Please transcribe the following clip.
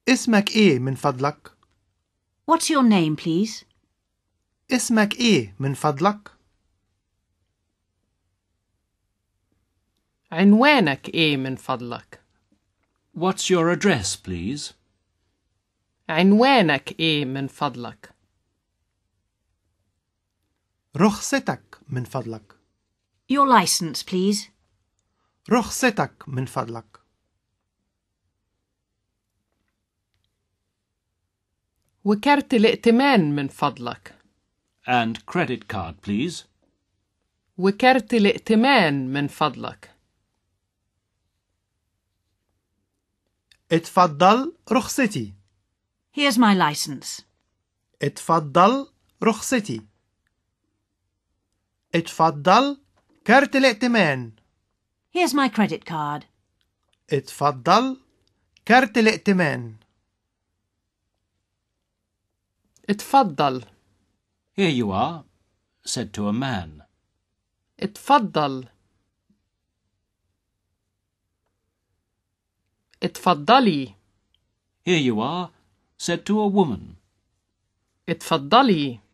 اسمك ايه من فضلك؟ What's your name, please? اسمك ايه من فضلك؟ عنوانك إيه من فضلك؟ What's your address, please? عنوانك إيه من فضلك؟ رخصتك من فضلك Your license, please. رخصتك من فضلك وكارت الائتمان من فضلك And credit card, please. وكارت الائتمان من فضلك اتفضل رخصتي Here's my license. اتفضل رخصتي اتفضل كارت الائتمان Here's my credit card. اتفضل كارت الائتمان اتفضل Here you are, said to a man. اتفضل اتفضلي Here you are, said to a woman. اتفضلي